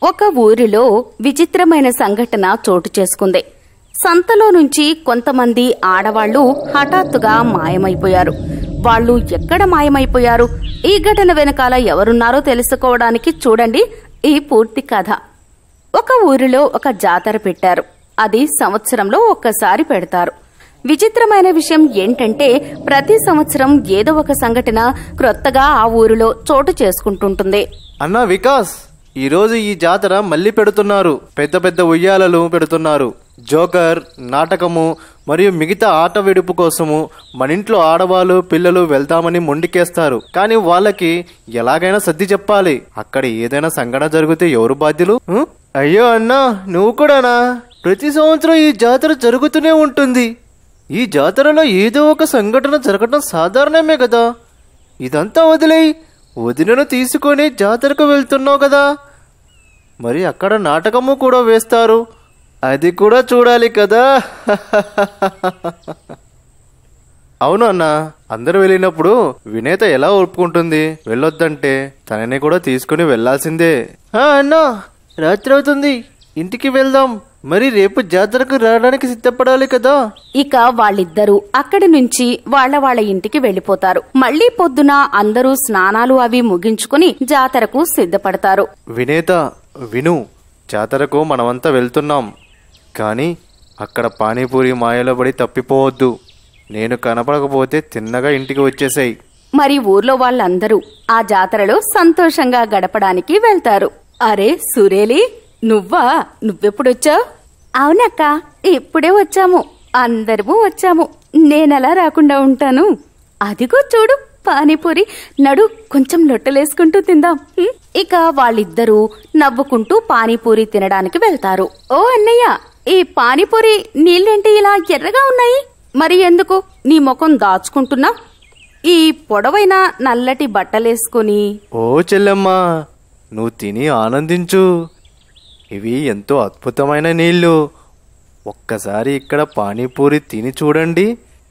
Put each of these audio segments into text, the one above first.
ఒక ఊరిలో విచిత్రమైన సంఘటన చోటు చేసుకుంది సంతలో నుంచి కొంతమంది ఆడవాళ్లు హఠాత్తుగా మాయమైపోయారు వాళ్ళు ఎక్కడ మాయమైపోయారు ఈ ఘటన వెనకాల ఎవరున్నారో తెలుసుకోవడానికి చూడండి ఈ పూర్తి కథ ఒక ఊరిలో ఒక జాతర పెట్టారు అది సంవత్సరంలో ఒక్కసారి పెడతారు విచిత్రమైన విషయం ఏంటంటే ప్రతి సంవత్సరం ఏదో ఒక సంఘటన క్రొత్తగా ఆ ఊరిలో చోటు చేసుకుంటుంటుంది అన్నా వికాస్ ఈరోజు ఈ జాతర మళ్ళీ పెడుతున్నారు పెద్ద పెద్ద ఉయ్యాలలు పెడుతున్నారు జోకర్ నాటకము మరియు మిగతా ఆట విడుపు కోసము మన ఇంట్లో ఆడవాళ్ళు పిల్లలు వెళ్తామని మొండికేస్తారు కానీ వాళ్ళకి ఎలాగైనా సర్ది చెప్పాలి అక్కడ ఏదైనా సంఘటన జరిగితే ఎవరు బాధ్యులు ఉం? అయ్యో అన్నా నువ్వు కూడానా ప్రతి సంవత్సరం ఈ జాతర జరుగుతూనే ఉంటుంది ఈ జాతరలో ఏదో ఒక సంఘటన జరగడం సాధారణమే కదా ఇదంతా వదిలేయి వదినను తీసుకొని జాతరకు వెళ్తున్నావు కదా మరి అక్కడ నాటకము కూడా వేస్తారు అది కూడా చూడాలి కదా అవును అన్న అందరూ వెళ్ళినప్పుడు వినేత ఎలా ఒప్పుకుంటుంది వెళ్ళొద్దంటే తనని కూడా తీసుకుని వెళ్ళాల్సిందే ఆ, అన్నా రాత్రి అవుతుంది ఇంటికి వెళ్దాం మరి రేపు జాతరకు రావడానికి సిద్ధపడాలి కదా ఇక వాళ్ళిద్దరూ అక్కడి నుంచి వాళ్ళ వాళ్ళ ఇంటికి వెళ్లిపోతారు మళ్లీ పొద్దున అందరూ స్నానాలు అవి ముగించుకుని జాతరకు సిద్ధపడతారు వినేత విను జాతరకు మనమంతా వెళ్తున్నాం కానీ అక్కడ పానీపూరి మాయలో పడి తప్పిపోవద్దు నేను కనపడకపోతే తిన్నగా ఇంటికి వచ్చేసాయి మరి ఊర్లో వాళ్ళందరూ ఆ జాతరలో సంతోషంగా గడపడానికి వెళ్తారు అరే సురేలి నువ్వా నువ్వెప్పుడొచ్చావు అవునక్క ఇప్పుడే వచ్చాము అందరము వచ్చాము నేనలా రాకుండా ఉంటాను అదిగో చూడు పానీపూరి నడు కొంచెం లొట్టలేసుకుంటూ తిందాం హ్మ్? ఇక వాళ్ళిద్దరూ నవ్వుకుంటూ పానీపూరి తినడానికి వెళ్తారు ఓ అన్నయ్య ఈ పానీపూరి నీళ్ళేంటి ఇలా ఎర్రగా ఉన్నాయి మరి ఎందుకు నీ ముఖం దాచుకుంటున్నా ఈ పొడవైన నల్లటి బట్టలేసుకుని ఓ చెల్లెమ్మా నువ్వు తిని ఆనందించు ఇవి ఎంతో అద్భుతమైన నీళ్లు ఒక్కసారి ఇక్కడ పానీపూరి తిని చూడండి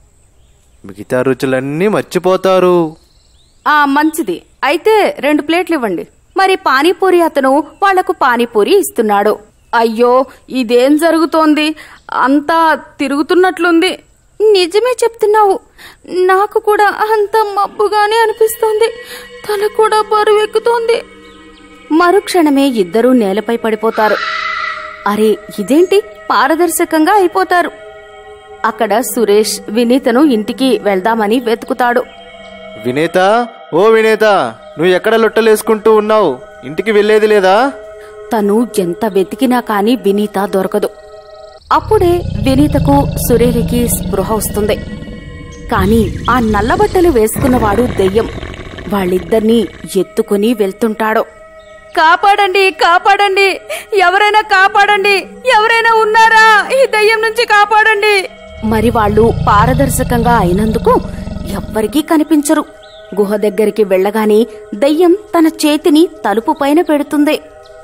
మిగతా రుచులన్నీ మర్చిపోతారు ఆ మంచిది అయితే రెండు ప్లేట్లు ఇవ్వండి మరి పానీపూరి అతను వాళ్లకు పానీపూరి ఇస్తున్నాడు అయ్యో ఇదేం జరుగుతోంది అంతా తిరుగుతున్నట్లుంది నిజమే చెప్తున్నావు నాకు కూడా అంత మబ్బుగానే అనిపిస్తోంది తల కూడా బరువెక్కుతోంది మరుక్షణమే ఇద్దరూ నేలపై పడిపోతారు అరే ఇదేంటి పారదర్శకంగా అయిపోతారు అక్కడ సురేష్ వినీతను ఇంటికి వెళ్దామని వెతుకుతాడు వినేత ఓ వినేత నువ్వు ఎక్కడ లొట్టలేసుకుంటూ ఉన్నావు ఇంటికి వెళ్ళేది లేదా తను ఎంత వెతికినా కాని వినీత దొరకదు అప్పుడే వినీతకు సురేలికి స్పృహ వస్తుంది కాని ఆ నల్లబట్టలు వేసుకున్నవాడు దెయ్యం వాళ్ళిద్దరినీ ఎత్తుకుని వెళ్తుంటాడు కాపాడండి కాపాడండి ఎవరైనా కాపాడండి ఎవరైనా ఉన్నారా ఈ దయ్యం నుంచి కాపాడండి మరి వాళ్ళు పారదర్శకంగా అయినందుకు ఎవ్వరికీ కనిపించరు గుహ దగ్గరికి వెళ్ళగానే దయ్యం తన చేతిని తలుపు పైన పెడుతుంది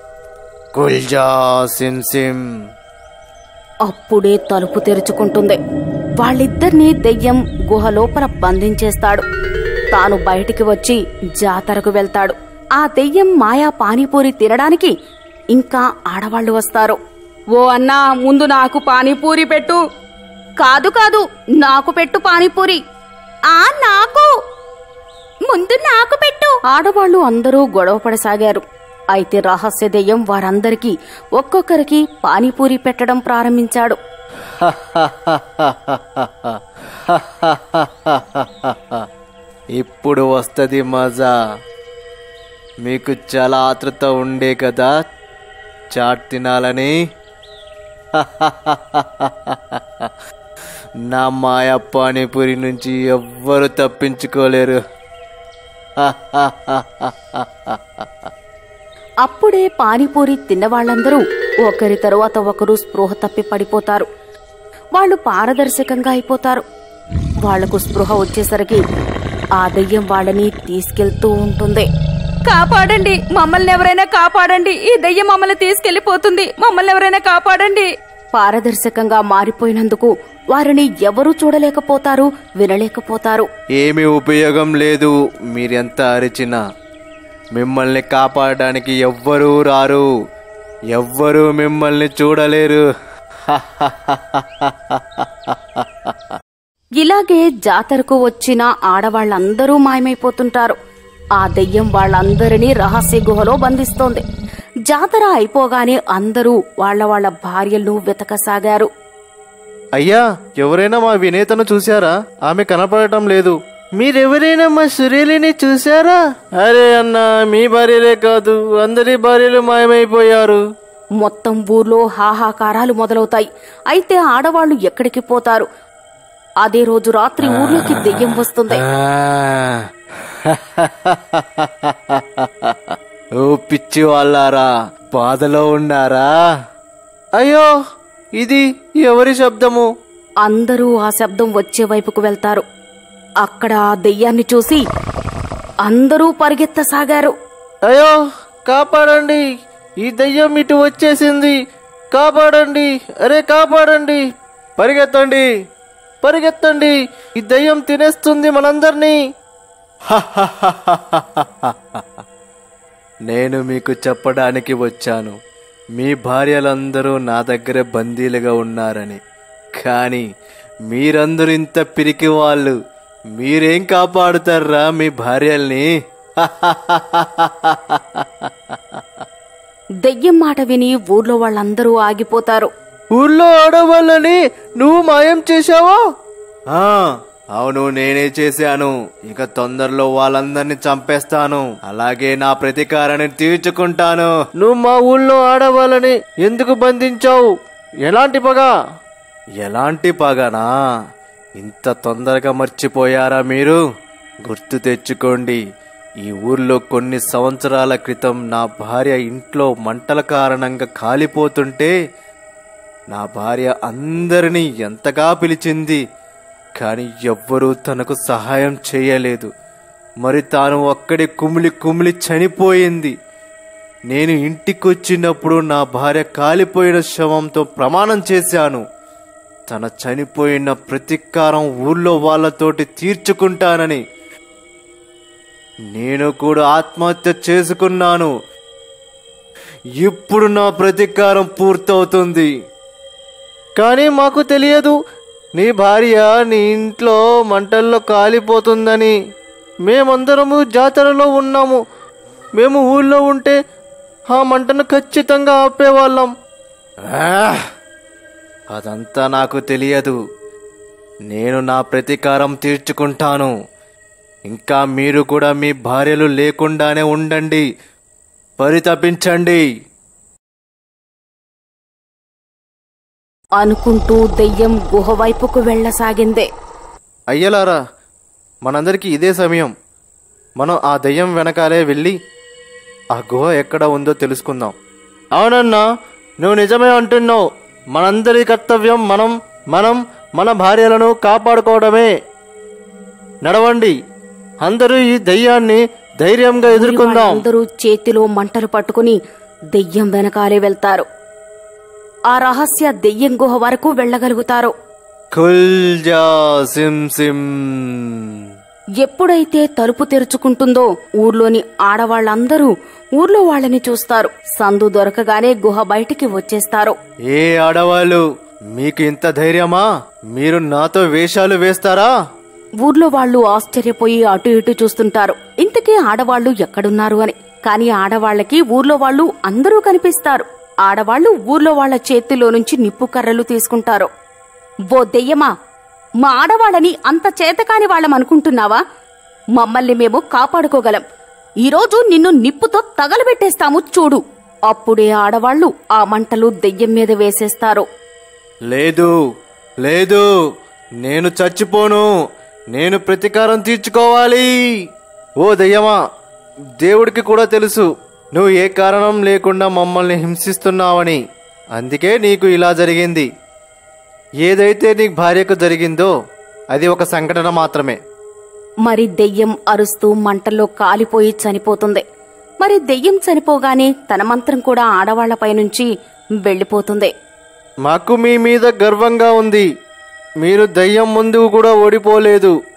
కుల్జా సిమ్ సిమ్ అప్పుడే తలుపు తెరుచుకుంటుంది వాళ్ళిద్దరినీ దెయ్యం గుహ లోపల బంధించేస్తాడు తాను బయటికి వచ్చి జాతరకు వెళ్తాడు ఆ దెయ్యం మాయా పానీపూరి తినడానికి ఇంకా ఆడవాళ్లు వస్తారు ఓ అన్నా ముందు నాకు పానీపూరి పెట్టు కాదు కాదు నాకు పెట్టు పానీపూరి ఆ నాకు ముందు నాకు పెట్టు ఆడవాళ్లు అందరూ గొడవ పడసాగారు అయితే రహస్య దెయ్యం వారందరికీ ఒక్కొక్కరికి పానీపూరి పెట్టడం ప్రారంభించాడు ఇప్పుడు వస్తది మజా మీకు చాలా ఆతృత ఉండే కదా చాట్ తినాలని నా మాయ పానీపూరి నుంచి ఎవ్వరు తప్పించుకోలేరు అప్పుడే పానీపూరి తిన్నవాళ్లందరూ ఒకరి తరువాత ఒకరు స్పృహ తప్పి పడిపోతారు వాళ్ళు పారదర్శకంగా అయిపోతారు వాళ్లకు స్పృహ వచ్చేసరికి ఆ దయ్యం వాళ్ళని తీసుకెళ్తూ ఉంటుంది కాపాడండి మమ్మల్ని ఎవరైనా కాపాడండి ఈ దయ్యం మమ్మల్ని తీసుకెళ్లిపోతుంది మమ్మల్ని ఎవరైనా కాపాడండి పారదర్శకంగా మారిపోయినందుకు వారిని ఎవరూ చూడలేకపోతారు వినలేకపోతారు ఏమీ ఉపయోగం లేదు మీరెంత అరిచినా మిమ్మల్ని కాపాడడానికి ఎవ్వరూ రారు ఎవ్వరూ మిమ్మల్ని చూడలేరు ఇలాగే జాతరకు వచ్చిన ఆడవాళ్ళందరూ మాయమైపోతుంటారు ఆ దెయ్యం వాళ్ళందరినీ రహస్య గుహలో బంధిస్తోంది జాతర అయిపోగానే అందరూ వాళ్ళ వాళ్ళ భార్యలను వెతకసాగారు అయ్యా ఎవరైనా మా వినేతను చూశారా ఆమె కనపడటం లేదు మీరెవరైనా మా సురేలిని చూశారా అరే అన్నా మీ భార్యలే కాదు అందరి భార్యలు మాయమైపోయారు మొత్తం ఊర్లో హాహాకారాలు మొదలవుతాయి అయితే ఆడవాళ్లు ఎక్కడికి పోతారు అదే రోజు రాత్రి ఊర్లోకి దెయ్యం వస్తుంది ఓ పిచ్చి వాళ్ళారా బాధలో ఉన్నారా అయ్యో ఇది ఎవరి శబ్దము అందరూ ఆ శబ్దం వచ్చే వైపుకు వెళ్తారు అక్కడ ఆ దెయ్యాన్ని చూసి అందరూ పరిగెత్తసాగారు అయ్యో కాపాడండి ఈ దయ్యం ఇటు వచ్చేసింది కాపాడండి అరే కాపాడండి పరిగెత్తండి పరిగెత్తండి ఈ దయ్యం తినేస్తుంది మనందరినీ నేను మీకు చెప్పడానికి వచ్చాను మీ భార్యలందరూ నా దగ్గర బందీలుగా ఉన్నారని కానీ మీరందరూ ఇంత పిరికి వాళ్ళు మీరేం కాపాడుతారా మీ భార్యల్ని దెయ్యం మాట విని ఊర్లో వాళ్ళందరూ ఆగిపోతారు ఊర్లో ఆడవాళ్ళని నువ్వు మాయం చేశావా ఆ అవును నేనే చేశాను ఇక తొందరలో వాళ్ళందరినీ చంపేస్తాను అలాగే నా ప్రతీకారాన్ని తీర్చుకుంటాను నువ్వు మా ఊళ్ళో ఆడవాళ్ళని ఎందుకు బంధించావు ఎలాంటి పగ ఎలాంటి పగనా ఇంత తొందరగా మర్చిపోయారా మీరు గుర్తు తెచ్చుకోండి ఈ ఊర్లో కొన్ని సంవత్సరాల క్రితం నా భార్య ఇంట్లో మంటల కారణంగా కాలిపోతుంటే నా భార్య అందరినీ ఎంతగా పిలిచింది కానీ ఎవ్వరూ తనకు సహాయం చేయలేదు మరి తాను ఒక్కడే కుమిలి కుమిలి చనిపోయింది నేను ఇంటికొచ్చినప్పుడు నా భార్య కాలిపోయిన శవంతో ప్రమాణం చేశాను తన చనిపోయిన ప్రతీకారం ఊర్లో వాళ్ళతోటి తీర్చుకుంటానని నేను కూడా ఆత్మహత్య చేసుకున్నాను ఇప్పుడు నా ప్రతీకారం పూర్తవుతుంది కానీ మాకు తెలియదు నీ భార్య నీ ఇంట్లో మంటల్లో కాలిపోతుందని మేమందరము జాతరలో ఉన్నాము మేము ఊళ్ళో ఉంటే ఆ మంటను ఖచ్చితంగా ఆపేవాళ్ళం ఆహ్! అదంతా నాకు తెలియదు నేను నా ప్రతీకారం తీర్చుకుంటాను ఇంకా మీరు కూడా మీ భార్యలు లేకుండానే ఉండండి పరితపించండి అనుకుంటూ దెయ్యం గుహ వైపుకు వెళ్లసాగిందే అయ్యలారా మనందరికీ ఇదే సమయం మనం ఆ దయ్యం వెనకాలే వెళ్ళి ఆ గుహ ఎక్కడ ఉందో తెలుసుకుందాం అవునన్నా నువ్వు నిజమే అంటున్నావు మనందరి కర్తవ్యం మనం మనం మన భార్యలను కాపాడుకోవడమే నడవండి అందరూ ఈ దయ్యాన్ని ధైర్యంగా ఎదుర్కొందాం అందరూ చేతిలో మంటలు పట్టుకుని దెయ్యం వెనకాలే వెళ్తారు ఆ రహస్య దెయ్యం గుహ వరకు వెళ్ళగలుగుతారు ఖుల్జా సిమ్ సిమ్ ఎప్పుడైతే తలుపు తెరుచుకుంటుందో ఊర్లోని ఆడవాళ్ళందరూ ఊర్లో వాళ్ళని చూస్తారు సందు దొరకగానే గుహ బయటికి వచ్చేస్తారు ఏ ఆడవాళ్ళు మీకు ఇంత ధైర్యమా మీరు నాతో వేషాలు వేస్తారా ఊర్లో వాళ్ళు ఆశ్చర్యపోయి అటు ఇటు చూస్తుంటారు ఇంతకీ ఆడవాళ్లు ఎక్కడున్నారు అని కాని ఆడవాళ్లకి ఊర్లో వాళ్ళు అందరూ కనిపిస్తారు ఆడవాళ్లు ఊర్లో వాళ్ళ చేతిలో నుంచి నిప్పు కర్రలు తీసుకుంటారు ఓ దెయ్యమా మా ఆడవాళ్ళని అంత చేతకాని వాళ్ళం అనుకుంటున్నావా మమ్మల్ని మేము కాపాడుకోగలం ఈరోజు నిన్ను నిప్పుతో తగలబెట్టేస్తాము చూడు అప్పుడే ఆడవాళ్లు ఆ మంటలు దెయ్యం మీద వేసేస్తారు లేదు లేదు నేను చచ్చిపోను నేను ప్రతీకారం తీర్చుకోవాలి ఓ దయ్యమా దేవుడికి కూడా తెలుసు నువ్వు ఏ కారణం లేకుండా మమ్మల్ని హింసిస్తున్నావని అందుకే నీకు ఇలా జరిగింది ఏదైతే నీ భార్యకు జరిగిందో అది ఒక సంఘటన మాత్రమే మరి దెయ్యం అరుస్తూ మంటల్లో కాలిపోయి చనిపోతుంది మరి దెయ్యం చనిపోగానే తన మంత్రం కూడా ఆడవాళ్లపై నుంచి వెళ్ళిపోతుంది మాకు మీ మీద గర్వంగా ఉంది మీరు దయ్యం ముందు కూడా ఓడిపోలేదు